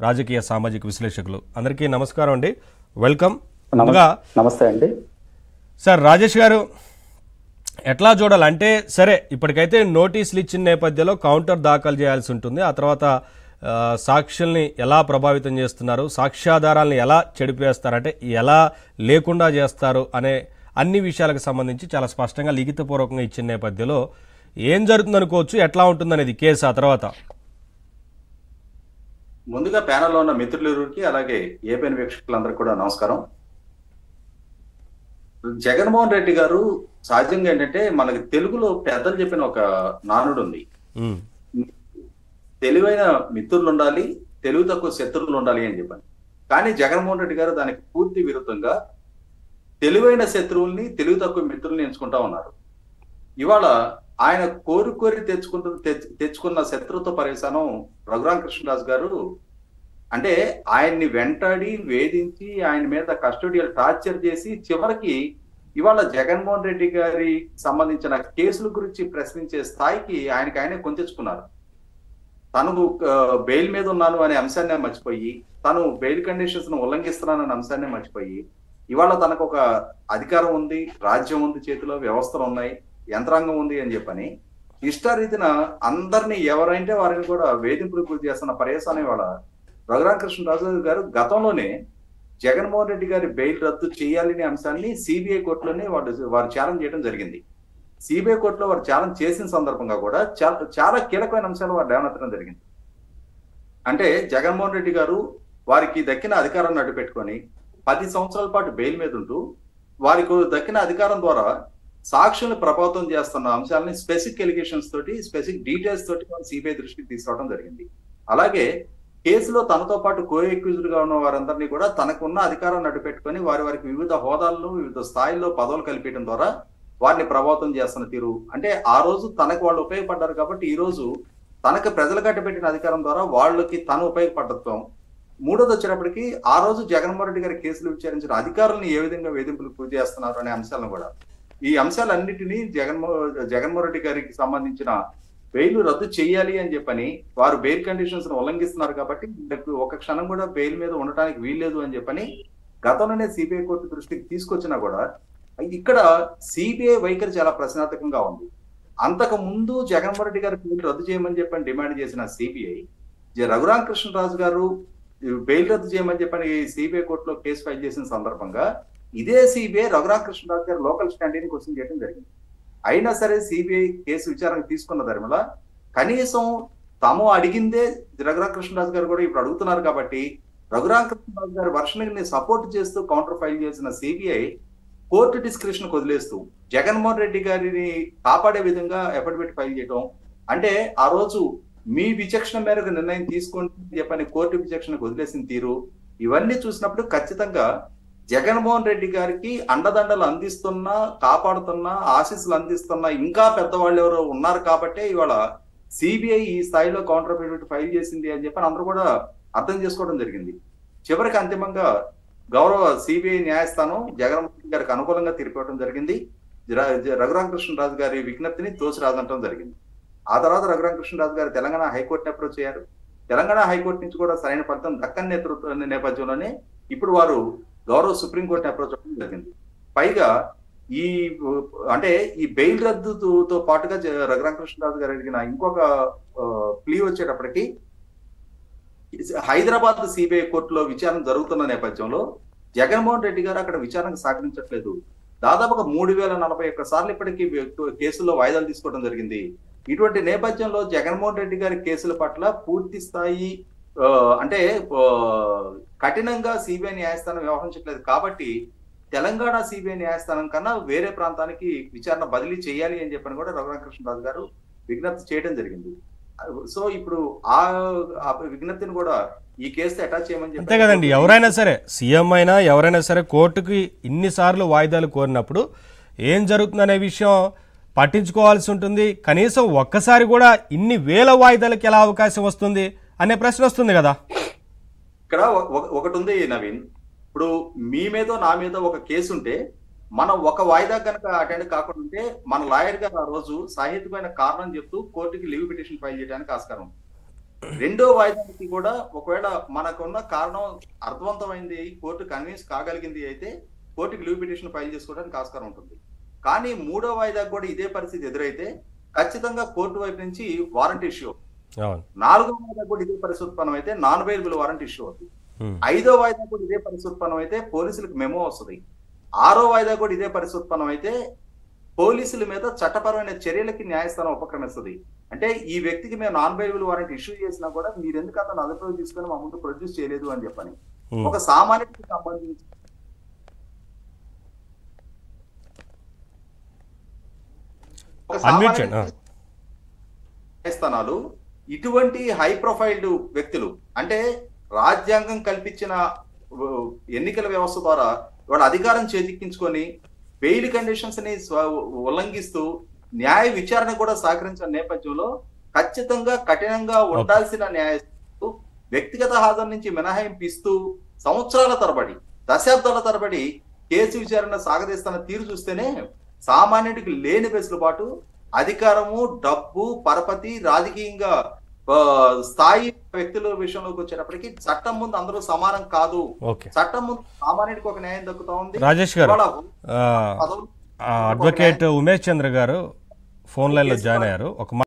రాజకీయ సామాజిక విశ్లేషకులు అందరికీ నమస్కారం అండి వెల్కమ్ ముందుగా నమస్తే అండి సార్ రాజేష్ గారు ఎట్లా చూడాలి అంటే సరే ఇప్పటికైతే నోటీసులు ఇచ్చిన నేపథ్యంలో కౌంటర్ దాఖలు చేయాల్సి ఉంటుంది ఆ తర్వాత ఆ, సాక్షుల్ని ఎలా ప్రభావితం చేస్తున్నారు సాక్ష్యాధారాలను ఎలా చెడిపేస్తారంటే ఎలా లేకుండా చేస్తారు అనే అన్ని విషయాలకు సంబంధించి చాలా స్పష్టంగా లిఖితపూర్వకంగా ఇచ్చిన నేపథ్యంలో ఏం జరుగుతుందనుకోవచ్చు ఎట్లా ఉంటుందనేది కేసు ఆ తర్వాత ముందుగా ప్యానెల్లో ఉన్న మిత్రులకి అలాగే ఏపీఎన్ వీక్షకులందరికీ కూడా నమస్కారం జగన్మోహన్ రెడ్డి గారు సహజంగా ఏంటంటే మనకి తెలుగులో పెద్దలు చెప్పిన ఒక నానుడు ఉంది ఉమ్, తెలివైన మిత్రులు ఉండాలి తెలివి తక్కువ శత్రువులు ఉండాలి అని చెప్పాను కానీ జగన్మోహన్ రెడ్డి గారు దానికి పూర్తి విరుద్ధంగా తెలివైన శత్రువుల్ని తెలివి తక్కువ మిత్రుల్ని ఎంచుకుంటా ఉన్నారు ఇవాళ ఆయన కోరి కోరి తెచ్చుకుంటు తెచ్చు- తెచ్చుకున్న శత్రుత్వ పరిశానం రఘురామ కృష్ణరాజు గారు అంటే ఆయన్ని వెంటాడి వేధించి ఆయన మీద కస్టడియల్ టార్చర్ చేసి చివరికి ఇవాళ జగన్మోహన్ రెడ్డి గారి సంబంధించిన కేసుల గురించి ప్రశ్నించే స్థాయికి ఆయనకి ఆయనే కొంచెచ్చుకున్నారు తను ఆ, బెయిల్ మీద ఉన్నాను అనే అంశాన్ని మర్చిపోయి తను బెయిల్ కండిషన్స్ ను ఉల్లంఘిస్తున్నాననే అంశాన్ని మర్చిపోయి ఇవాళ తనకు ఒక అధికారం ఉంది రాజ్యం ఉంది చేతిలో వ్యవస్థలు ఉన్నాయి యంత్రాంగం ఉంది అని చెప్పని ఇష్టారీతిన అందరినీ ఎవరైతే వారిని కూడా వేధింపులకు గురి చేస్తున్న పర్యవసానం ఇవాళ రఘురామకృష్ణరాజు గారు గతంలోనే జగన్మోహన్ రెడ్డి గారి బెయిల్ రద్దు చేయాలనే అంశాన్ని సిబిఐ కోర్టులోనే వాడు వారు ఛాలెంజ్ చేయడం జరిగింది సిబిఐ కోర్టులో వారు ఛాలెంజ్ చేసిన సందర్భంగా కూడా చా- చాలా కీలకమైన అంశాలు వారు లేవనెత్తడం జరిగింది అంటే జగన్మోహన్ రెడ్డి గారు వారికి దక్కిన అధికారాన్ని అడ్డుపెట్టుకొని పది సంవత్సరాల పాటు బెయిల్ మీద ఉంటూ వారికి దక్కిన అధికారం ద్వారా సాక్షుల్ని ప్రభావితం చేస్తున్న అంశాలని స్పెసిఫిక్ ఎలిగేషన్స్ తోటి స్పెసిఫిక్ డీటెయిల్స్ తోటి సిబిఐ దృష్టికి తీసుకురావడం జరిగింది అలాగే కేసులో తనతో పాటు కో ఎక్యూజ్డ్ గా ఉన్న వారందరినీ కూడా తనకున్న అధికారాన్ని అడ్డుపెట్టుకొని వారి వారికి వివిధ హోదాల్లో వివిధ స్థాయిల్లో పదవులు కల్పించడం ద్వారా వారిని ప్రభావితం చేస్తున్న తీరు అంటే ఆ రోజు తనకు వాళ్ళు ఉపయోగపడ్డారు కాబట్టి ఈ రోజు తనకు ప్రజలకు అడ్డుపెట్టిన అధికారం ద్వారా వాళ్ళకి తను ఉపయోగపడటం మూడోది వచ్చేటప్పటికి ఆ రోజు జగన్మోహన్ రెడ్డి గారి కేసులు విచారించిన అధికారులను ఏ విధంగా వేధింపులకు గురి చేస్తున్నారు అనే అంశాలను కూడా ఈ అంశాలన్నిటినీ జగన్మో జగన్మోహన్ రెడ్డి గారికి సంబంధించిన బెయిల్ రద్దు చేయాలి అని చెప్పని వారు బెయిల్ కండిషన్స్ ఉల్లంఘిస్తున్నారు కాబట్టి వీళ్ళకు ఒక క్షణం కూడా బెయిల్ మీద ఉండటానికి వీల్లేదు అని చెప్పని గతంలోనే సిబిఐ కోర్టు దృష్టికి తీసుకొచ్చినా కూడా ఇక్కడ సిబిఐ వైఖరి చాలా ప్రశ్నార్థకంగా ఉంది అంతకు ముందు జగన్మోహన్ రెడ్డి గారి బెయిల్ రద్దు చేయమని చెప్పని డిమాండ్ చేసిన సిబిఐ రఘురామ కృష్ణరాజు గారు బెయిల్ రద్దు చేయమని చెప్పని సిబిఐ కోర్టులో కేసు ఫైల్ చేసిన సందర్భంగా ఇదే సిబిఐ రఘురామ కృష్ణరాజు గారు లోకల్ స్టాండీని క్వశ్చన్ చేయడం జరిగింది అయినా సరే సిబిఐ కేసు విచారణ తీసుకున్న ధర్మల కనీసం తాము అడిగిందే రఘురామ కృష్ణరాజు గారు కూడా ఇప్పుడు అడుగుతున్నారు కాబట్టి రఘురామ కృష్ణరాజు గారి వర్షన్కి సపోర్ట్ చేస్తూ కౌంటర్ ఫైల్ చేసిన సిబిఐ కోర్టు డిస్క్రిప్షన్ వదిలేస్తూ జగన్మోహన్ రెడ్డి గారిని కాపాడే విధంగా ఎఫిడవిట్ ఫైల్ చేయడం అంటే ఆ రోజు మీ విచక్షణ మేరకు నిర్ణయం తీసుకోండి అని చెప్పని కోర్టు విచక్షణకు వదిలేసిన తీరు ఇవన్నీ చూసినప్పుడు ఖచ్చితంగా జగన్మోహన్ రెడ్డి గారికి అండదండలు అందిస్తున్నా కాపాడుతున్నా ఆశీస్సులు అందిస్తున్నా ఇంకా పెద్దవాళ్ళు ఎవరో ఉన్నారు కాబట్టే ఇవాళ సిబిఐ ఈ స్థాయిలో కౌంటర్ అఫిడవిట్ ఫైల్ చేసింది అని చెప్పని అందరూ కూడా అర్థం చేసుకోవడం జరిగింది చివరికి అంతిమంగా గౌరవ సిబిఐ న్యాయస్థానం జగన్మోహన్ రెడ్డి గారికి అనుకూలంగా తీర్పు ఇవ్వడం జరిగింది ర- రఘురామకృష్ణరాజు గారి విజ్ఞప్తిని తోసిరాదంటం జరిగింది ఆ తర్వాత రఘురామకృష్ణరాజు గారు తెలంగాణ హైకోర్టుని అప్రోచ్ అయ్యారు తెలంగాణ హైకోర్టు నుంచి కూడా సరైన ఫలితం దక్కని నేతృత్వ నేపథ్యంలోనే ఇప్పుడు వారు గౌరవ సుప్రీంకోర్టుని అప్రోచ్ అవ్వడం జరిగింది పైగా ఈ అంటే ఈ బెయిల్ రద్దుతో పాటుగా జ- రఘురామకృష్ణరాజు గారు అడిగిన ఇంకొక ప్లీ వచ్చేటప్పటికి హైదరాబాద్ సిబిఐ కోర్టులో విచారణ జరుగుతున్న నేపథ్యంలో జగన్మోహన్ రెడ్డి గారు అక్కడ విచారణకు సహకరించట్లేదు దాదాపుగా మూడు వేల నలభై ఒక్క సార్లు ఇప్పటికీ కేసుల్లో వాయిదాలు తీసుకోవడం జరిగింది ఇటువంటి నేపథ్యంలో జగన్మోహన్ రెడ్డి గారి కేసుల పట్ల పూర్తి స్థాయి ఆ, అంటే ఆ, కఠినంగా సిబిఐ న్యాయస్థానం వ్యవహరించట్లేదు కాబట్టి తెలంగాణ సిబిఐ న్యాయస్థానం కన్నా వేరే ప్రాంతానికి విచారణ బదిలీ చేయాలి అని చెప్పని కూడా రఘురామకృష్ణరాజు గారు విజ్ఞప్తి చేయడం జరిగింది సో ఇప్పుడు ఆ ఆ విజ్ఞప్తిని కూడా ఈ కేసు అటాచ్ చేయమని అంతే కదండి ఎవరైనా సరే సీఎం అయినా ఎవరైనా సరే కోర్టుకి ఇన్నిసార్లు వాయిదాలు కోరినప్పుడు ఏం జరుగుతుందనే విషయం పట్టించుకోవాల్సి ఉంటుంది కనీసం ఒక్కసారి కూడా ఇన్ని వేల వాయిదాలకు ఎలా అవకాశం వస్తుంది అనే ప్రశ్న వస్తుంది కదా ఇక్కడ ఒక- ఒక- ఒకటి ఉంది నవీన్ ఇప్పుడు మీ మీద నా మీద ఒక కేసు ఉంటే మనం ఒక వాయిదా కనుక అటెండ్ కాకుండా ఉంటే మన లాయర్ గారు ఆ రోజు సాహిత్యమైన కారణం చెప్తూ కోర్టుకి లీవ్ పిటిషన్ ఫైల్ చేయడానికి ఆస్కారం ఉంది. రెండో వాయిదానికి కూడా ఒకవేళ మనకున్న కారణం అర్థవంతమైంది కోర్టు కన్విన్స్ కాగలిగింది అయితే కోర్టుకి లీవ్ పిటిషన్ ఫైల్ చేసుకోవడానికి ఆస్కారం ఉంటుంది కానీ మూడో వాయిదాకు కూడా ఇదే పరిస్థితి ఎదురైతే ఖచ్చితంగా కోర్టు వైపు నుంచి వారంట్ ఇష్యూ అవును నాలుగో వాయిదా కూడా ఇదే పరిస్థితి ఉత్పన్నం అయితే నాన్ అవైలబుల్ వారెంట్ ఇష్యూ అవుతుంది ఉమ్, ఐదో వాయిదా కూడా ఇదే పరిస్థితి ఉత్పన్నం అయితే పోలీసులకు మెమో వస్తుంది ఆరో వాయిదా కూడా ఇదే పరిస్థితి ఉత్పన్నం అయితే పోలీసుల మీద చట్టపరమైన చర్యలకి న్యాయస్థానం ఉపక్రమిస్తుంది అంటే ఈ వ్యక్తికి మేము నాన్ అవైలబుల్ వారెంట్ ఇష్యూ చేసినా కూడా మీరు ఎందుకు అతను అదుపులోకి తీసుకొని మా ముందు ప్రొడ్యూస్ చేయలేదు అని చెప్పని ఉమ్. ఒక సామాన్యుడికి సంబంధించి ఒక Unmute చేయండి, సామాన్యుడికి న్యాయస్థానాలు ఇటువంటి హై ప్రొఫైల్డ్ వ్యక్తులు అంటే రాజ్యాంగం కల్పించిన ఉ, ఎన్నికల వ్యవస్థ ద్వారా వాళ్ళ అధికారం చేజిక్కించుకొని బెయిల్ కండిషన్స్ ని స్వ- ఉల్లంఘిస్తూ న్యాయ విచారణ కూడా సహకరించిన నేపథ్యంలో ఖచ్చితంగా కఠినంగా ఉండాల్సిన న్యాయస్థానాలు వ్యక్తిగత హాజరు నుంచి మినహాయింపు ఇస్తూ సంవత్సరాల తరబడి దశాబ్దాల తరబడి కేసు విచారణ సాగదీస్తున్న తీరు చూస్తేనే సామాన్యుడికి లేని వెసులుబాటు అధికారము డబ్బు పరపతి రాజకీయంగా ఆ, స్థాయి వ్యక్తుల విషయంలోకి వచ్చేటప్పటికి చట్టం ముందు అందరూ సమానం కాదు ఓకే చట్టం ముందు సామాన్యుడికి ఒక న్యాయం దక్కుతా ఉంది రాజేష్ గారు ఇవాళ ఆ, పదవులు ఆ, అడ్వకేట్ ఉమేష్ చంద్ర గారు ఫోన్ లైన్లో జాయిన్ అయ్యారు ఒక